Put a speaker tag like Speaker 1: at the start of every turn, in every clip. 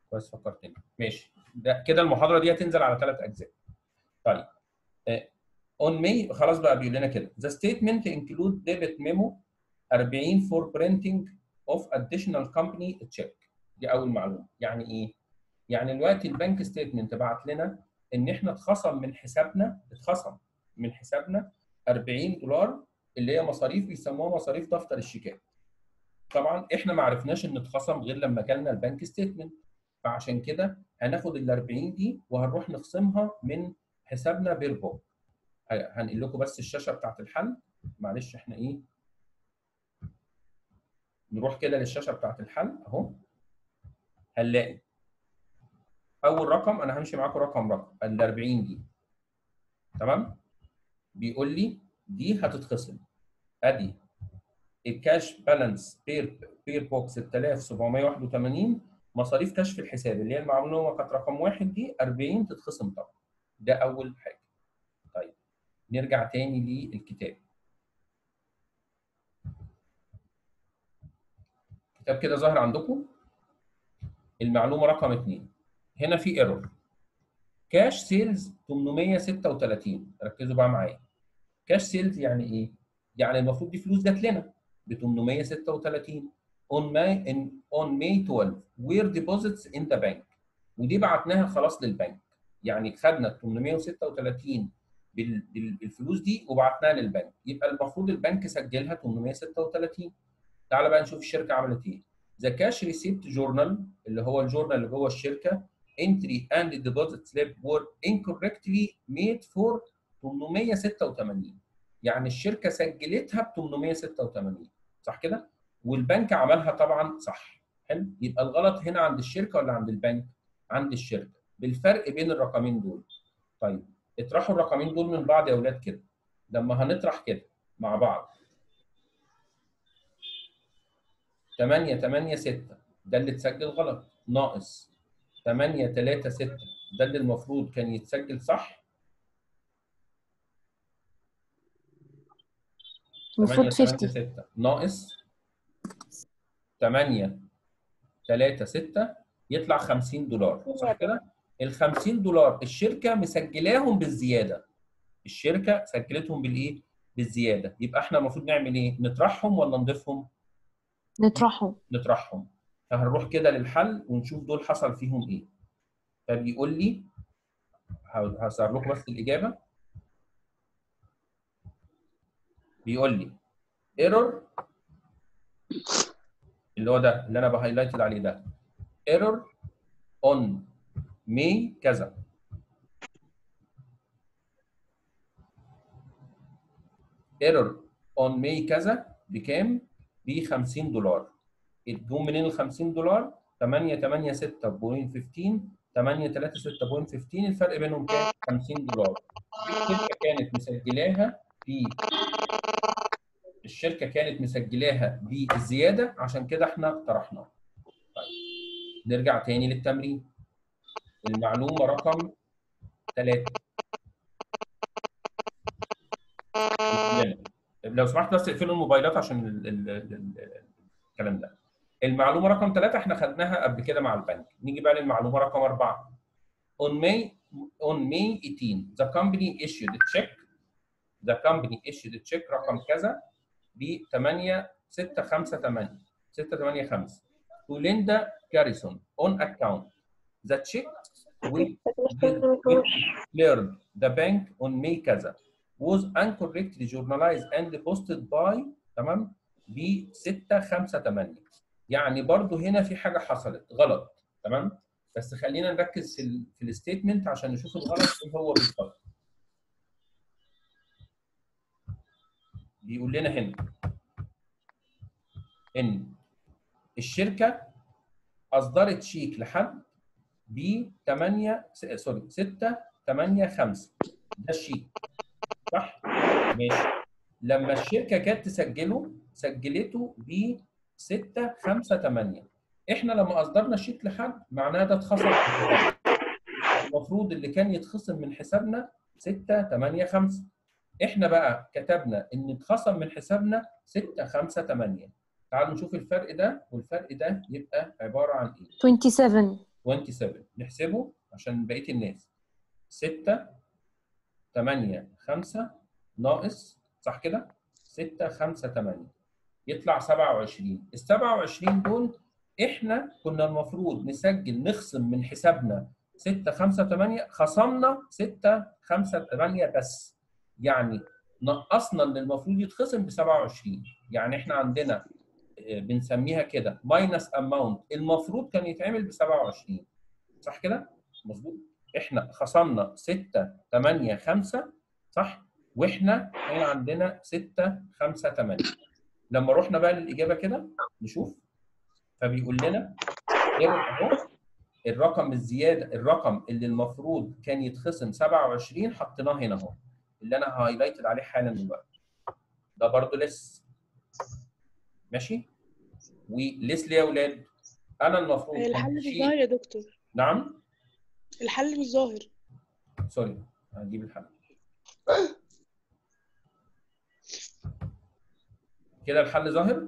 Speaker 1: كويس فكرتني ماشي ده كده المحاضره دي هتنزل على ثلاث اجزاء طيب اون مي خلاص بقى بيقول لنا كده the statement include debit memo 40 for printing of additional company check دي اول معلومه يعني ايه يعني دلوقتي البنك ستيتمنت بعت لنا ان احنا اتخصم من حسابنا اتخصم من حسابنا 40 دولار اللي هي مصاريف بيسموها مصاريف دفتر الشيكات طبعا احنا ما عرفناش ان اتخصم غير لما جالنا البنك ستيتمنت فعشان كده هناخد ال 40 دي وهنروح نخصمها من حسابنا بيربو هنقل لكم بس الشاشه بتاعت الحل معلش احنا ايه نروح كده للشاشه بتاعت الحل اهو هنلاقي اول رقم انا همشي معاكم رقم رقم ال 40 دي تمام بيقول لي دي هتتخصم ادي الكاش بالانس بير بير بوكس 6781 مصاريف كشف الحساب اللي هي المعلومه كانت رقم واحد دي 40 تتخصم طبعا ده اول حاجه طيب نرجع تاني للكتاب كتاب كده ظاهر عندكم المعلومه رقم 2 هنا في ايرور كاش سيلز 836 ركزوا بقى معايا كاش سيلز يعني ايه؟ يعني المفروض دي فلوس جات لنا ب 836 on May in on May 12 were deposits in the bank ودي بعتناها خلاص للبنك يعني خدنا 836 بالفلوس دي وبعتناها للبنك يبقى المفروض البنك سجلها 836 تعال بقى نشوف الشركه عملت ايه ذا كاش ريسيبت جورنال اللي هو الجورنال اللي جوه الشركه entry and deposit slip were incorrectly made for 886 يعني الشركه سجلتها ب 886 صح كده؟ والبنك عملها طبعا صح حلو يبقى الغلط هنا عند الشركه ولا عند البنك؟ عند الشركه بالفرق بين الرقمين دول طيب اطرحوا الرقمين دول من بعض يا اولاد كده لما هنطرح كده مع بعض 8 8 6 ده اللي اتسجل غلط ناقص 8 3 6 ده اللي المفروض كان يتسجل صح
Speaker 2: المفروض
Speaker 1: 8
Speaker 2: 50
Speaker 1: 6 ناقص 8 3 6 يطلع 50 دولار صح كده؟ ال 50 دولار الشركه مسجلاهم بالزياده الشركه سجلتهم بالايه؟ بالزياده يبقى احنا المفروض نعمل ايه؟ نطرحهم ولا نضيفهم؟
Speaker 2: نطرحهم
Speaker 1: نطرحهم فهنروح كده للحل ونشوف دول حصل فيهم ايه فبيقول لي هصور لكم بس الاجابه بيقول لي ايرور اللي هو ده اللي انا بهايلايتد عليه ده ايرور اون مي كذا ايرور اون مي كذا بكام؟ ب 50 دولار جم منين ال 50 دولار؟ 8 8 6.15 8 3 6.15 الفرق بينهم كام؟ 50 دولار الشركه كانت مسجلاها في الشركه كانت مسجلاها بالزياده عشان كده احنا طرحناها. طيب نرجع تاني للتمرين. المعلومه رقم 3 لو سمحت بس اقفلوا الموبايلات عشان ال ال ال الكلام ده. المعلومه رقم 3 احنا خدناها قبل كده مع البنك. نيجي بقى للمعلومه رقم 4. On May on May 18 the company issued a check the company issued a check رقم كذا ب 8 6 5 8 6 8 5 to Linda Garrison on account. The check will will cleared the bank on May كذا was incorrectly journalized and posted by تمام ب 6 5 8 يعني برضو هنا في حاجه حصلت غلط تمام بس خلينا نركز في ال في الستيتمنت عشان نشوف الغلط ايه هو بالظبط بيقول لنا هنا ان الشركه اصدرت شيك لحد ب 8 سوري 6 8 5 ده الشيك صح؟ ماشي لما الشركه كانت تسجله سجلته ب 6 5 8 احنا لما اصدرنا شيك لحد معناها ده اتخصم في حسابنا المفروض اللي كان يتخصم من حسابنا 6 8 5 احنا بقى كتبنا ان اتخصم من حسابنا 6 5 8 تعالوا نشوف الفرق ده والفرق ده يبقى عباره عن ايه
Speaker 2: 27
Speaker 1: 27 نحسبه عشان بقيه الناس 6 8 5 ناقص صح كده 6 5 8 يطلع 27 ال 27 دول احنا كنا المفروض نسجل نخصم من حسابنا 6 5 8 خصمنا 6 5 8 بس يعني نقصنا اللي المفروض يتخصم ب 27 يعني احنا عندنا آه، بنسميها كده ماينس اماونت المفروض كان يتعمل ب 27 صح كده؟ مظبوط احنا خصمنا 6 8 5 صح؟ واحنا كان عندنا 6 5 8 لما رحنا بقى للاجابه كده نشوف فبيقول لنا ايرور اهو الرقم الزياده الرقم اللي المفروض كان يتخصم 27 حطيناه هنا اهو اللي انا هايلايتد عليه حالا دلوقتي ده برضه لس ماشي وليس ليه يا اولاد انا المفروض
Speaker 3: الحل
Speaker 1: كنت
Speaker 3: مش
Speaker 1: شيء-
Speaker 3: ظاهر يا دكتور
Speaker 1: نعم
Speaker 3: الحل مش ظاهر
Speaker 1: سوري هجيب الحل كده الحل ظاهر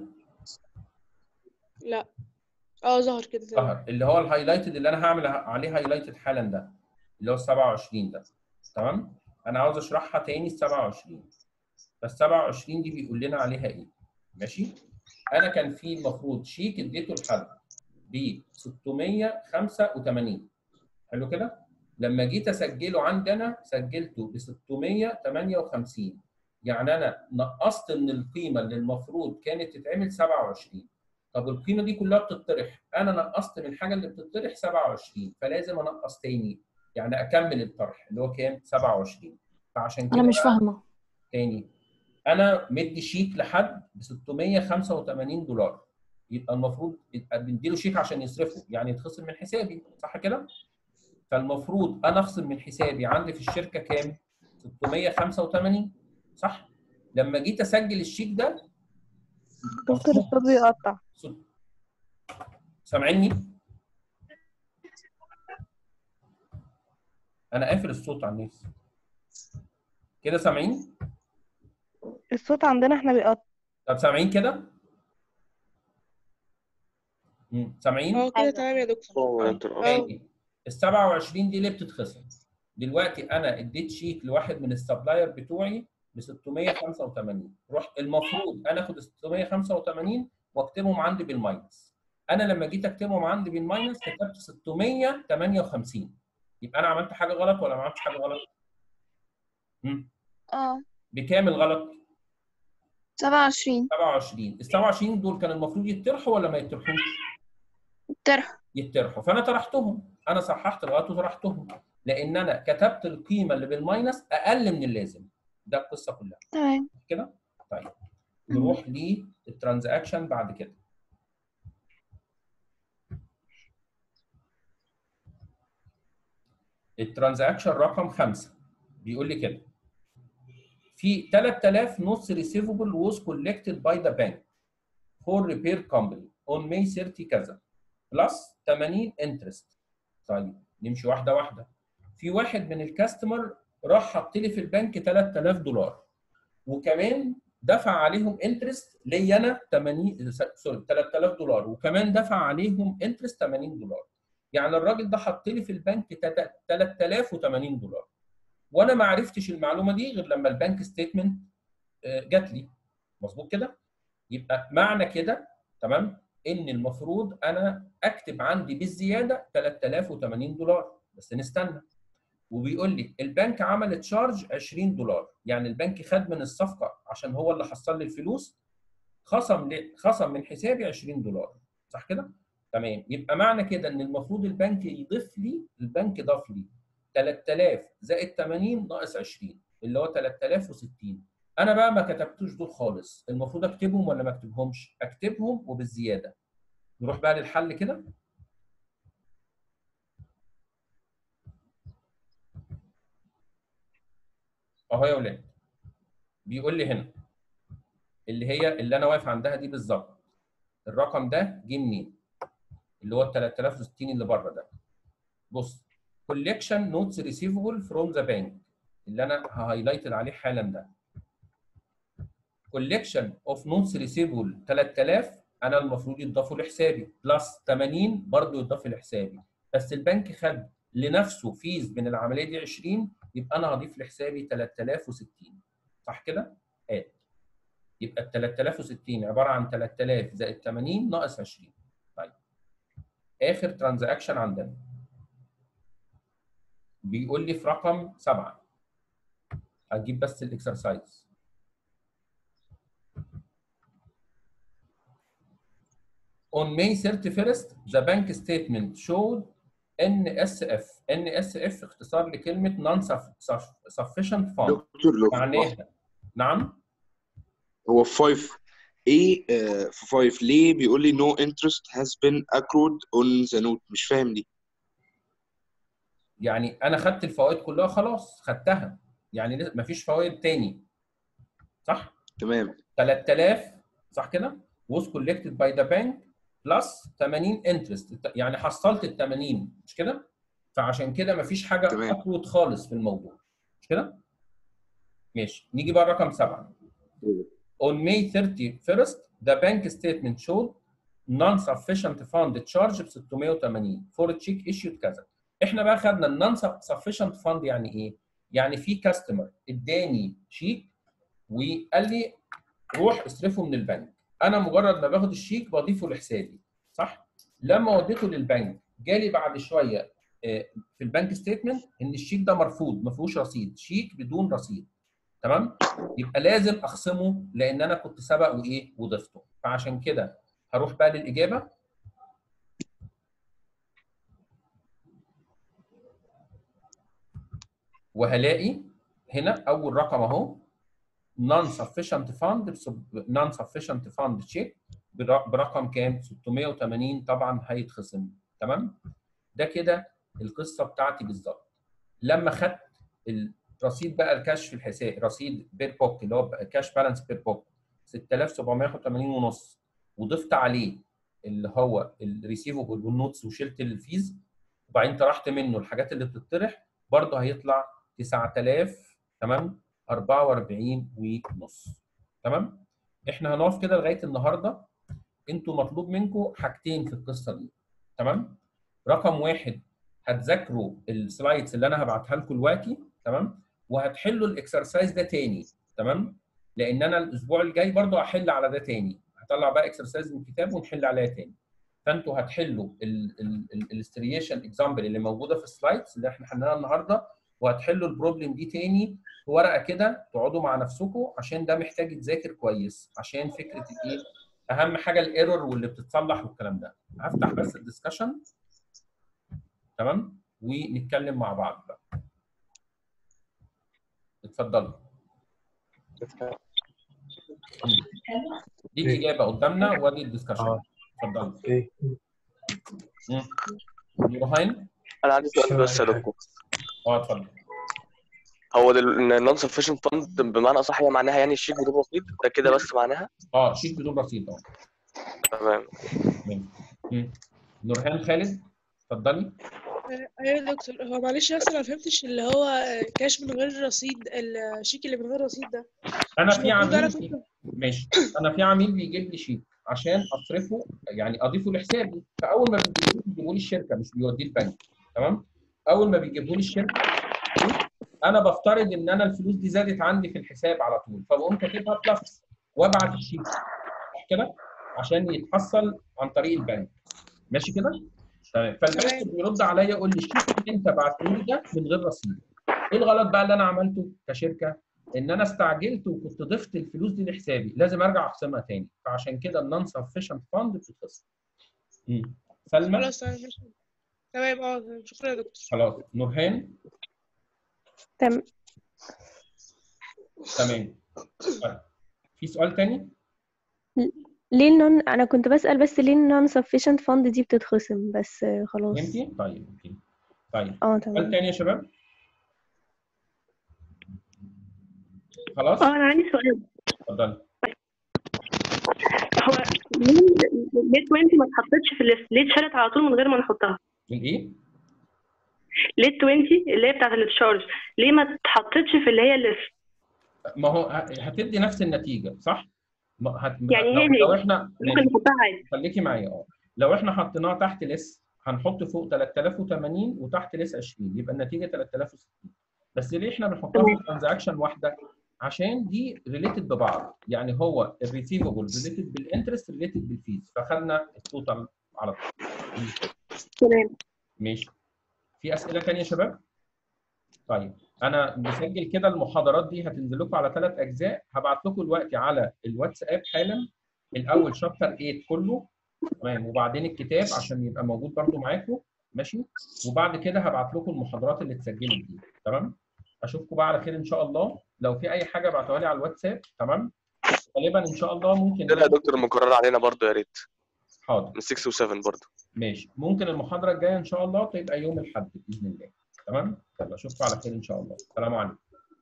Speaker 3: لا اه ظهر كده تمام
Speaker 1: ظهر اللي هو الهايلايتد اللي انا هعمل عليه هايلايتد حالا ده اللي هو ال 27 ده تمام انا عاوز اشرحها تاني ال 27 فال 27 دي بيقول لنا عليها ايه ماشي انا كان في المفروض شيك اديته الحل ب 685 حلو كده لما جيت اسجله عندي انا سجلته ب 658 يعني انا نقصت من القيمه اللي المفروض كانت تتعمل 27 طب القيمه دي كلها بتطرح انا نقصت من الحاجه اللي بتطرح 27 فلازم انقص تاني يعني اكمل الطرح اللي هو كام 27 فعشان كده
Speaker 2: انا مش
Speaker 1: بقى
Speaker 2: فاهمه
Speaker 1: تاني انا مدي شيك لحد ب 685 دولار يبقى المفروض يبقى بنديله شيك عشان يصرفه يعني يتخصم من حسابي صح كده؟ فالمفروض انا اخصم من حسابي عندي في الشركه كام؟ 685 صح؟ لما جيت اسجل الشيك ده
Speaker 4: دكتور الصوت بيقطع
Speaker 1: صوت- سامعيني؟ انا قافل الصوت على الناس كده سامعين؟
Speaker 4: الصوت عندنا احنا بيقطع
Speaker 1: طب سامعين كده؟ مم، سامعين؟
Speaker 3: اه كده تمام يا دكتور اه
Speaker 1: ال 27 دي ليه بتتخصم؟ دلوقتي انا اديت شيك لواحد من السبلاير بتوعي ب 685 رحت المفروض انا اخد ال 685 واكتبهم عندي بالماينس انا لما جيت اكتبهم عندي بالماينس كتبت 658 يبقى انا عملت حاجه غلط ولا ما عملتش حاجه غلط؟ مم.
Speaker 4: اه
Speaker 1: بكام الغلط؟
Speaker 4: 27
Speaker 1: 27 ال 27 دول كان المفروض يتطرحوا ولا ما يتطرحوش؟
Speaker 4: طرح
Speaker 1: يتطرحوا فانا طرحتهم انا صححت الغلط وطرحتهم لان انا كتبت القيمه اللي بالماينس اقل من اللازم ده القصه كلها
Speaker 4: تمام
Speaker 1: كده طيب نروح للترانزاكشن بعد كده الترانزاكشن رقم خمسة بيقول لي كده في 3000 نص receivable was collected by the bank for repair company on May 30 كذا بلس 80 انترست طيب نمشي واحده واحده في واحد من الكاستمر راح حط لي في البنك 3000 دولار وكمان دفع عليهم انترست ليا انا 80 سوري 3000 دولار وكمان دفع عليهم انترست 80 دولار يعني الراجل ده حط لي في البنك 3080 دولار وانا ما عرفتش المعلومه دي غير لما البنك ستيتمنت جات لي مظبوط كده يبقى معنى كده تمام ان المفروض انا اكتب عندي بالزياده 3080 دولار بس نستنى وبيقول لي البنك عمل تشارج 20 دولار يعني البنك خد من الصفقه عشان هو اللي حصل لي الفلوس خصم لي خصم من حسابي 20 دولار صح كده تمام يبقى معنى كده ان المفروض البنك يضيف لي البنك ضاف لي 3000 زائد 80 ناقص 20 اللي هو 3060 انا بقى ما كتبتوش دول خالص المفروض اكتبهم ولا ما اكتبهمش اكتبهم وبالزياده نروح بقى للحل كده اهو يا ولاد بيقول لي هنا اللي هي اللي انا واقف عندها دي بالظبط الرقم ده جه منين اللي هو ال 3060 اللي بره ده بص collection notes receivable from the bank اللي انا هايلايتد عليه حالا ده collection of notes receivable 3000 انا المفروض يضافوا لحسابي بلس 80 برضه يضاف لحسابي بس البنك خد لنفسه فيز من العمليه دي 20 يبقى انا هضيف لحسابي 3060 صح كده؟ اد يبقى ال 3060 عباره عن 3000 زائد 80 ناقص 20 طيب اخر ترانزاكشن عندنا بيقول لي في رقم 7 هجيب بس الاكسرسايز On May 31st, the bank statement showed NSF. NSF اختصار لكلمة non-sufficient fund.
Speaker 5: دكتور لو
Speaker 1: معناها نعم
Speaker 5: هو في 5 ايه آه، في 5 ليه بيقول لي no interest has been accrued on the note مش فاهم دي
Speaker 1: يعني انا خدت الفوائد كلها خلاص خدتها يعني لسه مفيش فوائد تاني صح
Speaker 5: تمام
Speaker 1: 3000 صح كده was collected by the bank plus 80 interest يعني حصلت ال 80 مش كده فعشان كده مفيش حاجه
Speaker 5: تمام.
Speaker 1: اقوت خالص في الموضوع مش كده ماشي نيجي بقى رقم 7 On May 31st, the bank statement showed non-sufficient fund charge ب 680 for check issued كذا. احنا بقى خدنا ال non-sufficient fund يعني ايه؟ يعني في كاستمر اداني شيك وقال لي روح اصرفه من البنك. انا مجرد ما باخد الشيك بضيفه لحسابي صح؟ لما وديته للبنك جالي بعد شويه آه، في البنك ستيتمنت ان الشيك ده مرفوض ما فيهوش رصيد، شيك بدون رصيد. تمام؟ يبقى لازم اخصمه لان انا كنت سبق وايه وضفته فعشان كده هروح بقى للاجابه وهلاقي هنا اول رقم اهو non sufficient fund non sufficient fund check برا- برقم كام 680 طبعا هيتخصم تمام ده كده القصه بتاعتي بالظبط لما خدت الرصيد بقى الكاش في الحساب رصيد بير بوك اللي هو كاش بالانس بير بوك 6781 ونص وضفت عليه اللي هو الريسيفبل والنوتس وشلت الفيز وبعدين طرحت منه الحاجات اللي بتطرح برضه هيطلع 9000 تمام 44 ونص تمام احنا هنقف كده لغايه النهارده انتوا مطلوب منكم حاجتين في القصه دي تمام رقم واحد هتذاكروا السلايدز اللي انا هبعتها لكم دلوقتي تمام وهتحلوا الاكسرسايز ده تاني تمام لان انا الاسبوع الجاي برضو هحل على ده تاني هطلع بقى اكسرسايز من الكتاب ونحل عليها تاني فانتوا هتحلوا الاستريشن اكزامبل اللي موجوده في السلايدز اللي احنا حليناها النهارده وهتحلوا البروبلم دي تاني في ورقه كده تقعدوا مع نفسكم عشان ده محتاج يتذاكر كويس عشان فكره الايه اهم حاجه الايرور واللي بتتصلح والكلام ده هفتح بس الدسكشن تمام ونتكلم مع بعض بقى اتفضلوا دي الاجابه قدامنا وادي الدسكشن
Speaker 6: آه.
Speaker 1: اتفضلوا
Speaker 6: اوكي
Speaker 1: مم. نورهان
Speaker 7: انا عندي سؤال بس يا دكتور
Speaker 1: اه اتفضل
Speaker 7: هو النون سفيشنت فاند بمعنى اصح هي معناها يعني الشيك بدون رصيد ده كده بس معناها
Speaker 1: اه شيك بدون رصيد اه
Speaker 7: تمام
Speaker 1: مم. مم. نورهان خالد اتفضلي
Speaker 3: ايوه يا دكتور هو معلش بس انا ما فهمتش اللي هو كاش من غير رصيد الشيك اللي من غير رصيد ده
Speaker 1: انا
Speaker 3: مش
Speaker 1: في
Speaker 3: موجود انا
Speaker 1: عميل
Speaker 3: كنت
Speaker 1: ماشي انا في عميل بيجيب لي شيك عشان اصرفه يعني اضيفه لحسابي فاول ما بيجيبوا لي الشركه مش بيوديه البنك تمام اول ما بيجيبوا لي الشركه انا بفترض ان انا الفلوس دي زادت عندي في الحساب على طول فبقوم كاتبها بلس وابعت الشيك صح كده عشان يتحصل عن طريق البنك ماشي كده تمام فالبنك
Speaker 3: تمام.
Speaker 1: بيرد عليا يقول لي الشيك اللي انت بعته لي ده من غير رصيد ايه الغلط بقى اللي انا عملته كشركه ان انا استعجلت وكنت ضفت الفلوس دي لحسابي لازم ارجع اخصمها تاني فعشان كده النون سفيشنت فاند بتتخصم مم. سلمى
Speaker 3: خلاص تمام ماشي. تمام اه تمام. شكرا يا دكتور
Speaker 1: خلاص نورهان
Speaker 4: تمام
Speaker 1: تمام طيب. في سؤال تاني
Speaker 4: ليه النون انا كنت بسأل بس ليه النون sufficient fund دي بتتخصم بس آه، خلاص
Speaker 1: فهمتي طيب اوكي طيب
Speaker 4: اه
Speaker 1: سؤال
Speaker 4: تمام
Speaker 1: تاني يا شباب خلاص
Speaker 8: اه انا عندي سؤال
Speaker 1: اتفضل
Speaker 8: هو ليه ليه 20 ما اتحطتش في الليست ليه اتشالت على طول من غير ما نحطها
Speaker 1: الايه
Speaker 8: ليه 20 اللي هي بتاعت التشارج ليه ما اتحطتش في اللي هي الليست
Speaker 1: ما هو ه- هتدي نفس النتيجه صح ما هت...
Speaker 8: يعني
Speaker 1: لو,
Speaker 8: هي
Speaker 1: لو
Speaker 8: هي.
Speaker 1: احنا
Speaker 8: ممكن نحطها عادي
Speaker 1: خليكي معايا اه لو احنا حطيناها تحت لس هنحط فوق 3080 وتحت ليس 20 يبقى النتيجه 3060 بس ليه احنا بنحطها في ترانزاكشن واحده؟ عشان دي ريليتد ببعض يعني هو الريسيفبل ريليتد بالانترست ريليتد بالفيز فخدنا التوتال على طول
Speaker 8: تمام
Speaker 1: ماشي في اسئله ثانيه يا شباب؟ طيب انا مسجل كده المحاضرات دي هتنزل لكم على ثلاث اجزاء هبعت لكم دلوقتي على الواتساب حالا الاول شابتر 8 كله تمام وبعدين الكتاب عشان يبقى موجود برده معاكم ماشي وبعد كده هبعت لكم المحاضرات اللي اتسجلت دي تمام اشوفكم بقى على خير ان شاء الله لو في اي حاجه ابعتوها لي على الواتساب تمام غالبا ان شاء الله ممكن
Speaker 7: لا يا دكتور المقرر علينا برضه يا ريت
Speaker 1: حاضر
Speaker 7: من 6 و7 برضه
Speaker 1: ماشي ممكن المحاضره الجايه ان شاء الله تبقى يوم الاحد باذن الله تمام يلا اشوفكم على خير ان شاء الله السلام عليكم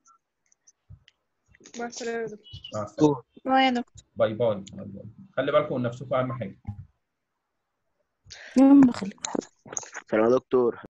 Speaker 3: مع السلامة يا دكتور
Speaker 1: مع السلامه
Speaker 2: ما يا دكتور
Speaker 1: باي باي باي باي. خلي بالكم من نفسكم اهم حاجه
Speaker 2: يا عم خليك
Speaker 6: سلام يا دكتور